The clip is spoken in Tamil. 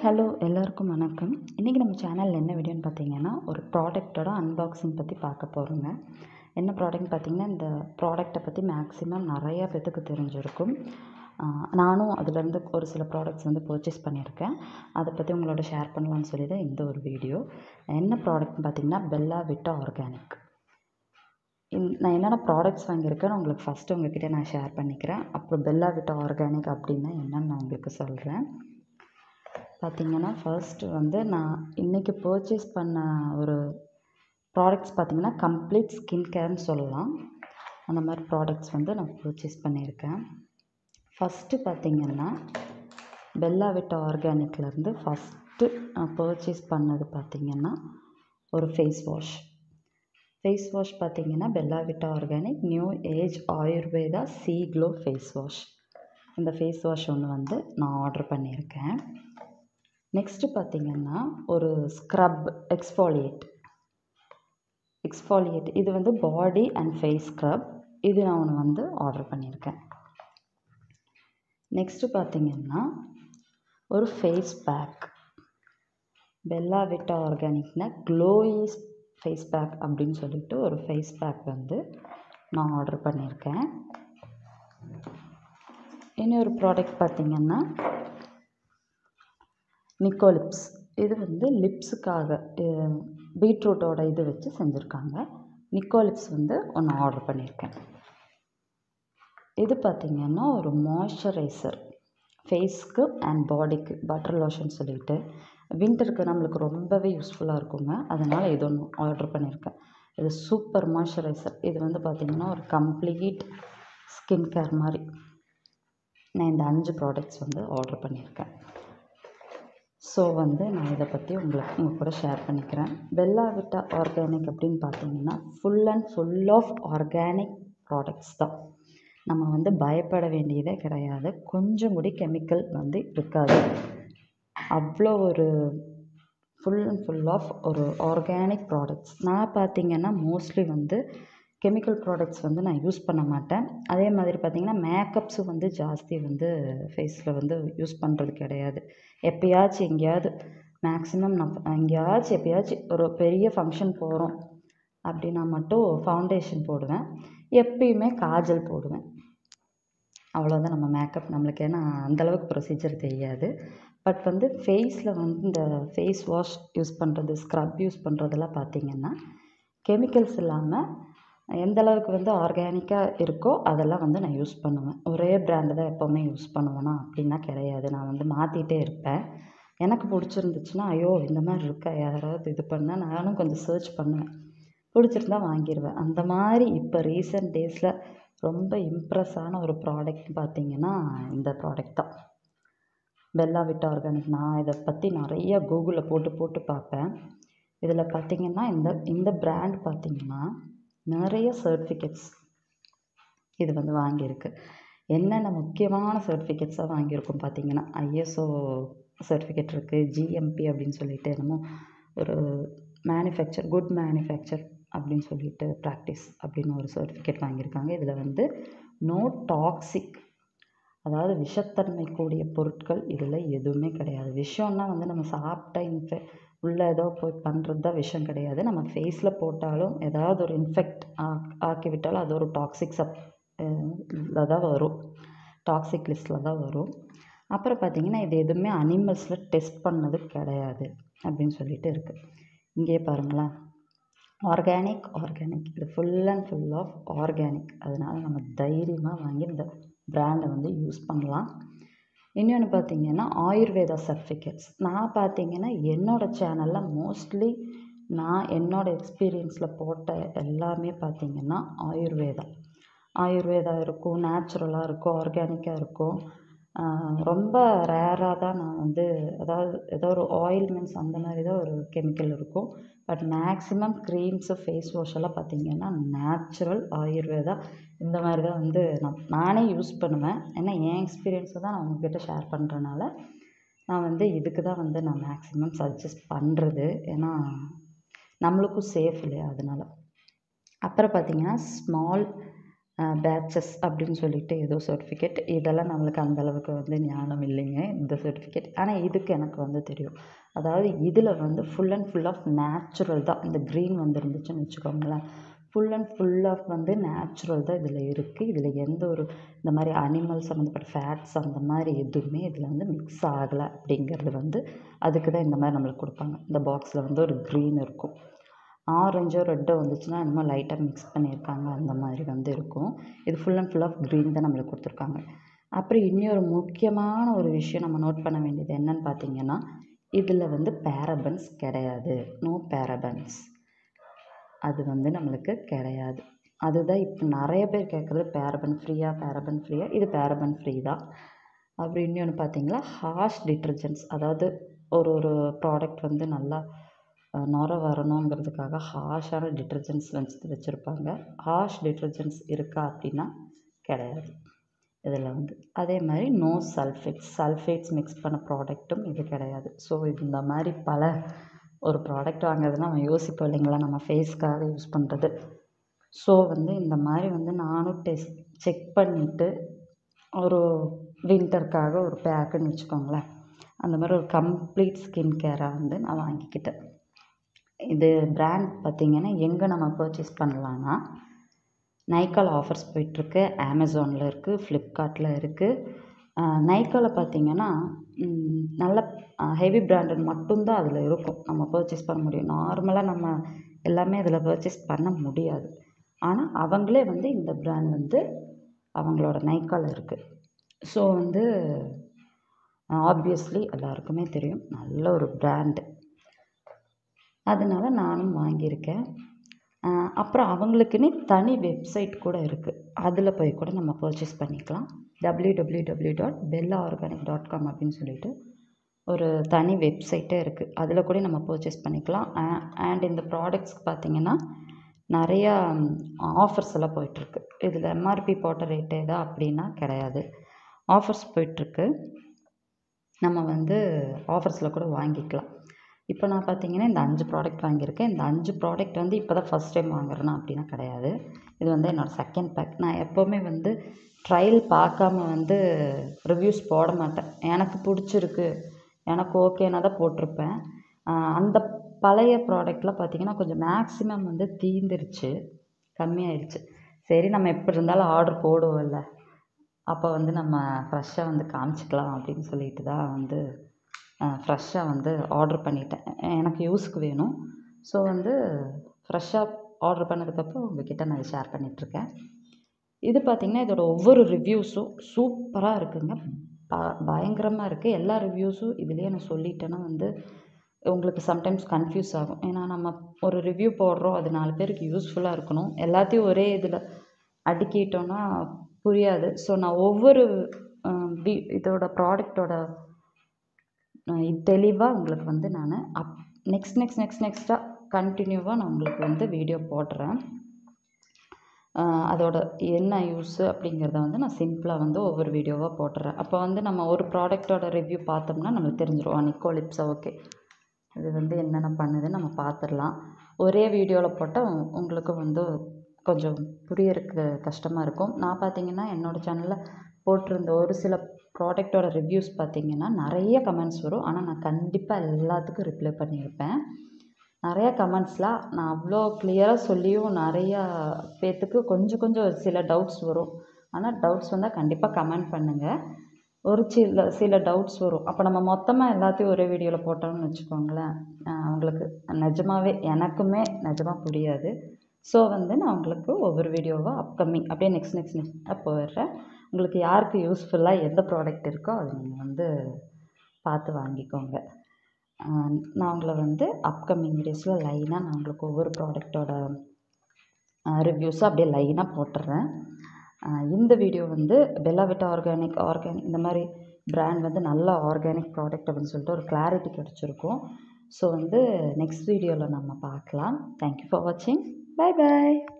ஹலோ எல்லாருக்கும் வணக்கம் இன்றைக்கி நம்ம சேனலில் என்ன வீடியோன்னு பார்த்தீங்கன்னா ஒரு ப்ராடக்ட்டோட அன்பாக்சிங் பற்றி பார்க்க போகிறோங்க என்ன ப்ராடக்ட்னு பார்த்தீங்கன்னா இந்த ப்ராடக்ட்டை பற்றி மேக்ஸிமம் நிறையா பேத்துக்கு தெரிஞ்சிருக்கும் ஆஹ் நானும் அதுலேருந்து ஒரு சில ப்ராடக்ட்ஸ் வந்து பர்ச்சேஸ் பண்ணியிருக்கேன் அதை பற்றி உங்களோட ஷேர் பண்ணலாம்னு சொல்லி தான் இந்த ஒரு வீடியோ என்ன ப்ராடக்ட்னு பார்த்தீங்கன்னா பெல்லா விட்டா ஆர்கானிக் இந் நான் என்னென்ன ப்ராடக்ட்ஸ் வாங்கியிருக்கேன்னு உங்களுக்கு ஃபஸ்ட்டு உங்ககிட்ட நான் ஷேர் பண்ணிக்கிறேன் அப்புறம் பெல்லா விட்டா ஆர்கானிக் அப்படின்னா என்னன்னு நான் உங்களுக்கு சொல்கிறேன் பார்த்தீங்கன்னா ஃபர்ஸ்ட்டு வந்து நான் இன்றைக்கி பர்ச்சேஸ் பண்ண ஒரு ப்ராடக்ட்ஸ் பார்த்தீங்கன்னா கம்ப்ளீட் ஸ்கின் கேர்னு சொல்லலாம் அந்த மாதிரி ப்ராடக்ட்ஸ் வந்து நான் பர்ச்சேஸ் பண்ணியிருக்கேன் ஃபஸ்ட்டு பார்த்தீங்கன்னா பெல்லா விட்டா ஆர்கானிக்லேருந்து ஃபஸ்ட்டு நான் பர்ச்சேஸ் பண்ணது பார்த்தீங்கன்னா ஒரு ஃபேஸ் வாஷ் ஃபேஸ் வாஷ் பார்த்தீங்கன்னா Bella Vita organic new age Ayurveda C glow face wash இந்த ஃபேஸ் வாஷ் ஒன்று வந்து நான் ஆர்டர் பண்ணியிருக்கேன் நெக்ஸ்ட்டு பார்த்தீங்கன்னா ஒரு ஸ்க்ரப் எக்ஸ்ஃபாலியேட் எக்ஸ்ஃபாலியேட் இது வந்து பாடி அண்ட் ஃபேஸ் ஸ்க்ரப் இது நான் ஒன்று வந்து ஆர்டர் பண்ணியிருக்கேன் நெக்ஸ்ட்டு பார்த்தீங்கன்னா ஒரு face pack Bella Vita ஆர்கானிக்னா க்ளோயிஸ் face pack அப்படின்னு சொல்லிட்டு ஒரு ஃபேஸ் பேக் வந்து நான் ஆர்டர் பண்ணியிருக்கேன் இன்னொரு ப்ராடக்ட் பார்த்திங்கன்னா நிக்கோலிப்ஸ் இது வந்து லிப்ஸுக்காக பீட்ரூட்டோட இது வச்சு செஞ்சுருக்காங்க நிக்கோலிப்ஸ் வந்து ஒன்று ஆர்டர் பண்ணியிருக்கேன் இது பார்த்திங்கன்னா ஒரு மாய்ஸ்சரைசர் ஃபேஸ்க்கு அண்ட் பாடிக்கு பட்டர் லோஷன் சொல்லிட்டு வின்டருக்கு நம்மளுக்கு ரொம்பவே யூஸ்ஃபுல்லாக இருக்குங்க அதனால் இது ஒன்று ஆர்டர் பண்ணியிருக்கேன் இது சூப்பர் மாய்ஸ்சரைசர் இது வந்து பார்த்திங்கன்னா ஒரு கம்ப்ளீட் ஸ்கின் கேர் மாதிரி நான் இந்த அஞ்சு ப்ராடக்ட்ஸ் வந்து ஆர்டர் பண்ணியிருக்கேன் ஸோ வந்து நான் இதை பற்றி உங்களுக்கு உங்கள் கூட ஷேர் பண்ணிக்கிறேன் பெல்லா விட்டா ஆர்கானிக் அப்படின்னு பார்த்தீங்கன்னா full and full of organic products தான் நம்ம வந்து பயப்பட வேண்டியதே கிடையாது கொஞ்சம் கூட கெமிக்கல் வந்து இருக்காது அவ்வளோ ஒரு ஃபுல் அண்ட் ஃபுல் ஆஃப் ஒரு ஆர்கானிக் ப்ராடக்ட்ஸ் நான் பார்த்தீங்கன்னா மோஸ்ட்லி வந்து கெமிக்கல் ப்ராடக்ட்ஸ் வந்து நான் யூஸ் பண்ண மாட்டேன் அதே மாதிரி பார்த்திங்கன்னா மேக்கப்ஸும் வந்து ஜாஸ்தி வந்து ஃபேஸில் வந்து யூஸ் பண்ணுறது கிடையாது எப்போயாச்சும் எங்கேயாவது மேக்ஸிமம் நான் எங்கேயாச்சும் எப்போயாச்சும் ஒரு பெரிய ஃபங்க்ஷன் போகிறோம் அப்படின்னா மட்டும் ஃபவுண்டேஷன் போடுவேன் எப்பயுமே காஜல் போடுவேன் அவ்வளோதான் நம்ம மேக்கப் நம்மளுக்கு ஏன்னா அந்தளவுக்கு ப்ரொசீஜர் தெரியாது பட் வந்து ஃபேஸில் வந்து இந்த ஃபேஸ் வாஷ் யூஸ் பண்ணுறது ஸ்க்ரப் யூஸ் பண்ணுறதெல்லாம் பார்த்திங்கன்னா கெமிக்கல்ஸ் இல்லாமல் எந்த அளவுக்கு வந்து ஆர்கானிக்காக இருக்கோ அதெல்லாம் வந்து நான் யூஸ் பண்ணுவேன் ஒரே பிராண்டு தான் எப்போவுமே யூஸ் பண்ணுவேனா அப்படின்னா கிடையாது நான் வந்து மாற்றிட்டே இருப்பேன் எனக்கு பிடிச்சிருந்துச்சுன்னா ஐயோ இந்த மாதிரி இருக்கா யாராவது இது பண்ணால் நானும் கொஞ்சம் சர்ச் பண்ணுவேன் பிடிச்சிருந்தா வாங்கிடுவேன் அந்த மாதிரி இப்போ ரீசெண்ட் டேஸில் ரொம்ப இம்ப்ரெஸ் ஆன ஒரு ப்ராடக்ட் பார்த்திங்கன்னா இந்த ப்ராடக்ட் தான் பெல்லா விட்டா ஆர்கானிக் நான் இதை பற்றி நிறைய கூகுளில் போட்டு போட்டு பார்ப்பேன் இதில் பார்த்திங்கன்னா இந்த இந்த பிராண்ட் பார்த்திங்கன்னா நிறைய சர்டிஃபிகேட்ஸ் இது வந்து வாங்கியிருக்கு என்னென்ன முக்கியமான சர்டிஃபிகேட்ஸாக வாங்கியிருக்கோம் பார்த்திங்கன்னா ஐஎஸ்ஓ சர்டிஃபிகேட் இருக்குது ஜிஎம்பி அப்படின்னு சொல்லிட்டு என்னமோ ஒரு மேனுஃபேக்சர் குட் மேனுஃபேக்சர் அப்படின்னு சொல்லிட்டு ப்ராக்டிஸ் அப்படின்னு ஒரு சர்டிஃபிகேட் வாங்கியிருக்காங்க இதில் வந்து நோ டாக்ஸிக் அதாவது விஷத்தன்மை கூடிய பொருட்கள் இதில் எதுவுமே கிடையாது விஷம்னா வந்து நம்ம சாப்பிட்ட இன்ஃபெ உள்ளே ஏதோ போய் பண்ணுறது தான் விஷம் கிடையாது நம்ம ஃபேஸில் போட்டாலும் ஏதாவது ஒரு இன்ஃபெக்ட் ஆக்கி விட்டாலும் அது ஒரு டாக்ஸிக் சப் தான் வரும் டாக்ஸிக் லிஸ்ட்டில் தான் வரும் அப்புறம் பார்த்திங்கன்னா இது எதுவுமே அனிமல்ஸில் டெஸ்ட் பண்ணது கிடையாது அப்படின்னு சொல்லிட்டு இருக்குது இங்கே பாருங்களேன் ஆர்கானிக் ஆர்கானிக் இது full and full of organic அதனால் நம்ம தைரியமாக வாங்கி இந்த பிராண்டை வந்து யூஸ் பண்ணலாம் இன்னொன்று பார்த்திங்கன்னா ஆயுர்வேதா சர்டிஃபிகேட்ஸ் நான் பார்த்திங்கன்னா என்னோடய சேனலில் மோஸ்ட்லி நான் என்னோடய எக்ஸ்பீரியன்ஸில் போட்ட எல்லாமே பார்த்திங்கன்னா ஆயுர்வேதா ஆயுர்வேதா இருக்கும் நேச்சுரலாக இருக்கும் ஆர்கானிக்காக இருக்கும் ரொம்ப ரேராக தான் நான் வந்து அதாவது ஏதோ ஒரு ஆயில்மெண்ட்ஸ் அந்த மாதிரி தான் ஒரு கெமிக்கல் இருக்கும் but maximum creams face wash எல்லாம் பார்த்திங்கன்னா நேச்சுரல் ஆயுர்வேதா இந்த மாதிரி தான் வந்து நான் நானே யூஸ் பண்ணுவேன் ஏன்னா என் எக்ஸ்பீரியன்ஸை தான் நான் உங்ககிட்ட ஷேர் பண்ணுறனால நான் வந்து இதுக்கு தான் வந்து நான் மேக்ஸிமம் சஜஸ்ட் பண்ணுறது ஏன்னா நம்மளுக்கும் சேஃப் இல்லையா அதனால் அப்புறம் பார்த்திங்கன்னா ஸ்மால் பேட்சஸ் அப்படின்னு சொல்லிட்டு ஏதோ சர்டிஃபிகேட் இதெல்லாம் நம்மளுக்கு அந்த அளவுக்கு வந்து ஞானம் இல்லைங்க இந்த சர்டிஃபிகேட் ஆனால் இதுக்கு எனக்கு வந்து தெரியும் அதாவது இதில் வந்து full and full of natural தான் இந்த க்ரீன் வந்து இருந்துச்சுன்னு வச்சுக்கோங்களேன் ஃபுல் அண்ட் ஃபுல் ஆஃப் வந்து நேச்சுரல் தான் இதில் இருக்குது இதில் எந்த ஒரு இந்த மாதிரி அனிமல் சம்மந்தப்பட்ட ஃபேட்ஸ் அந்த மாதிரி எதுவுமே இதில் வந்து மிக்ஸ் ஆகலை அப்படிங்கிறது வந்து அதுக்கு தான் இந்த மாதிரி நம்மளுக்கு கொடுப்பாங்க இந்த பாக்ஸில் வந்து ஒரு க்ரீன் இருக்கும் ஆரஞ்சோ ரெட்டோ வந்துச்சுன்னா என்னமோ லைட்டாக மிக்ஸ் பண்ணியிருக்காங்க அந்த மாதிரி வந்து இருக்கும் இது full and full of green தான் நம்மளுக்கு கொடுத்துருக்காங்க அப்புறம் இன்னொரு முக்கியமான ஒரு விஷயம் நம்ம நோட் பண்ண வேண்டியது என்னன்னு பார்த்தீங்கன்னா இதில் வந்து பேரபன்ஸ் கிடையாது நோ பேரபன்ஸ் அது வந்து நம்மளுக்கு கிடையாது அதுதான் இப்போ நிறைய பேர் கேட்குறது பேரபன் ஃப்ரீயா பேரபன் ஃப்ரீயா இது பேரபன் ஃப்ரீ தான் அப்புறம் இன்னொன்று பார்த்தீங்களா ஹார்ஷ் டிட்டர்ஜென்ட்ஸ் அதாவது ஒரு ஒரு ப்ராடக்ட் வந்து நல்லா நுர வரணுங்கிறதுக்காக ஹார்ஷான டிட்டர்ஜென்ட்ஸ் வந்து வச்சுருப்பாங்க ஹார்ஷ் டிட்டர்ஜென்ட்ஸ் இருக்கா அப்படின்னா கிடையாது இதில் வந்து அதே மாதிரி நோ சல்ஃபேட்ஸ் சல்ஃபேட்ஸ் மிக்ஸ் பண்ண ப்ராடக்ட்டும் இது கிடையாது ஸோ இந்த மாதிரி பல ஒரு ப்ராடக்ட் வாங்குறதுனா நம்ம யோசிப்போம் இல்லைங்களா நம்ம ஃபேஸ்க்காக யூஸ் பண்ணுறது ஸோ வந்து இந்த மாதிரி வந்து நானும் டெஸ்ட் செக் பண்ணிவிட்டு ஒரு வின்டருக்காக ஒரு பேக்குன்னு வச்சுக்கோங்களேன் அந்த மாதிரி ஒரு கம்ப்ளீட் ஸ்கின் கேராக வந்து நான் வாங்கிக்கிட்டேன் இது பிராண்ட் பார்த்திங்கன்னா எங்கே நம்ம பர்ச்சேஸ் பண்ணலான்னா நைக்கால் ஆஃபர்ஸ் போயிட்டுருக்கு அமேசானில் இருக்குது ஃப்ளிப்கார்ட்டில் இருக்குது நைக்காவில் பார்த்திங்கன்னா நல்ல ஹெவி பிராண்டட் மட்டும்தான் அதில் இருக்கும் நம்ம பர்ச்சேஸ் பண்ண முடியும் நார்மலாக நம்ம எல்லாமே அதில் பர்ச்சேஸ் பண்ண முடியாது ஆனால் அவங்களே வந்து இந்த பிராண்ட் வந்து அவங்களோட நைக்காவில் இருக்குது ஸோ வந்து ஆப்வியஸ்லி எல்லாருக்குமே தெரியும் நல்ல ஒரு பிராண்டு அதனால நானும் வாங்கியிருக்கேன் அப்புறம் அவங்களுக்குன்னே தனி வெப்சைட் கூட இருக்குது அதில் போய் கூட நம்ம பர்ச்சேஸ் பண்ணிக்கலாம் W W W dot Bella organic dot com அப்படின்னு சொல்லிட்டு ஒரு தனி வெப்சைட்டே இருக்குது அதில் கூட நம்ம பர்ச்சேஸ் பண்ணிக்கலாம் அண்ட் இந்த ப்ராடக்ட்ஸ்க்கு பார்த்திங்கன்னா நிறையா ஆஃபர்ஸ் எல்லாம் போயிட்டுருக்கு இதில் எம்ஆர்பி போட்ட ரேட்டு எதா அப்படின்னா கிடையாது ஆஃபர்ஸ் போயிட்டுருக்கு நம்ம வந்து ஆஃபர்ஸில் கூட வாங்கிக்கலாம் இப்போ நான் பார்த்தீங்கன்னா இந்த அஞ்சு ப்ராடக்ட் வாங்கியிருக்கேன் இந்த அஞ்சு ப்ராடக்ட் வந்து இப்போ தான் ஃபஸ்ட் டைம் வாங்குறேன்னா அப்படின்னா கிடையாது இது வந்து என்னோடய செகண்ட் பேக் நான் எப்போவுமே வந்து ட்ரையல் பார்க்காம வந்து ரிவ்யூஸ் போட மாட்டேன் எனக்கு பிடிச்சிருக்கு எனக்கு ஓகேனா தான் போட்டிருப்பேன் அந்த பழைய ப்ராடக்ட்லாம் பார்த்திங்கன்னா கொஞ்சம் மேக்ஸிமம் வந்து தீந்துருச்சு கம்மியாயிடுச்சு சரி நம்ம எப்படி இருந்தாலும் ஆர்டர் போடுவோம்ல அப்போ வந்து நம்ம ஃப்ரெஷ்ஷாக வந்து காமிச்சிக்கலாம் அப்படின்னு சொல்லிட்டு தான் வந்து ஃப்ரெஷ்ஷாக வந்து ஆர்டர் பண்ணிட்டேன் எனக்கு யூஸுக்கு வேணும் ஸோ வந்து ஃப்ரெஷ்ஷாக ஆர்டர் பண்ணதுக்கப்புறம் உங்ககிட்ட நான் ஷேர் பண்ணிகிட்ருக்கேன் இது பார்த்திங்கன்னா இதோட ஒவ்வொரு ரிவ்யூஸும் சூப்பராக இருக்குங்க ப பயங்கரமாக இருக்குது எல்லா ரிவ்யூஸும் இதுலேயே நான் சொல்லிட்டேன்னா வந்து உங்களுக்கு சம்டைம்ஸ் கன்ஃபியூஸ் ஆகும் ஏன்னா நம்ம ஒரு ரிவ்யூ போடுறோம் அது நாலு பேருக்கு யூஸ்ஃபுல்லாக இருக்கணும் எல்லாத்தையும் ஒரே இதில் அடுக்கிட்டோன்னா புரியாது ஸோ நான் ஒவ்வொரு வி இதோட ப்ராடக்டோட தெளிவாக உங்களுக்கு வந்து நான் அப் நெக்ஸ்ட் நெக்ஸ்ட் நெக்ஸ்ட் நெக்ஸ்ட்டாக கண்டினியூவாக நான் உங்களுக்கு வந்து வீடியோ போடுறேன் அதோட என்ன யூஸு அப்படிங்கிறத வந்து நான் சிம்பிளாக வந்து ஒவ்வொரு வீடியோவாக போட்டுறேன் அப்போ வந்து நம்ம ஒரு ப்ராடக்டோட ரிவ்யூ பார்த்தோம்னா நம்மளுக்கு தெரிஞ்சிடும் நிக்கோ லிப்ஸா ஓகே இது வந்து என்னென்ன பண்ணுதுன்னு நம்ம பார்த்துடலாம் ஒரே வீடியோவில் போட்டால் உங்களுக்கு வந்து கொஞ்சம் புரியறதுக்கு கஷ்டமாக இருக்கும் நான் பார்த்தீங்கன்னா என்னோடய சேனலில் போட்டிருந்த ஒரு சில ப்ராடக்டோட ரிவ்யூஸ் பார்த்தீங்கன்னா நிறைய கமெண்ட்ஸ் வரும் ஆனால் நான் கண்டிப்பாக எல்லாத்துக்கும் ரிப்ளை பண்ணியிருப்பேன் நிறையா கமெண்ட்ஸ்லாம் நான் அவ்வளோ கிளியராக சொல்லியும் நிறையா பேர்த்துக்கு கொஞ்சம் கொஞ்சம் ஒரு சில டவுட்ஸ் வரும் ஆனால் டவுட்ஸ் வந்தால் கண்டிப்பாக கமெண்ட் பண்ணுங்கள் ஒரு சில சில டவுட்ஸ் வரும் அப்போ நம்ம மொத்தமாக எல்லாத்தையும் ஒரே வீடியோவில் போட்டோம்னு வச்சுக்கோங்களேன் அவங்களுக்கு நிஜமாவே எனக்குமே நிஜமாக புரியாது ஸோ வந்து நான் உங்களுக்கு ஒவ்வொரு வீடியோவாக அப்கமிங் அப்படியே நெக்ஸ்ட் நெக்ஸ்ட் நெக்ஸ்ட் போயிடுறேன் உங்களுக்கு யாருக்கு யூஸ்ஃபுல்லாக எந்த ப்ராடக்ட் இருக்கோ அதை நீங்கள் வந்து பார்த்து வாங்கிக்கோங்க நான் உங்களை வந்து அப்கமிங் வீடியோஸில் லைனாக நான் உங்களுக்கு ஒவ்வொரு ப்ராடக்டோட ரிவ்யூஸும் அப்படியே லைனாக போட்டுடுறேன் இந்த வீடியோ வந்து பெல்லாவிட்டா ஆர்கானிக் ஆர்கானிக் இந்த மாதிரி பிராண்ட் வந்து நல்ல ஆர்கானிக் ப்ராடக்ட் அப்படின்னு சொல்லிட்டு ஒரு கிளாரிட்டி கிடச்சிருக்கும் ஸோ வந்து நெக்ஸ்ட் வீடியோவில் நம்ம பார்க்கலாம் தேங்க்யூ ஃபார் வாட்சிங் பை பாய்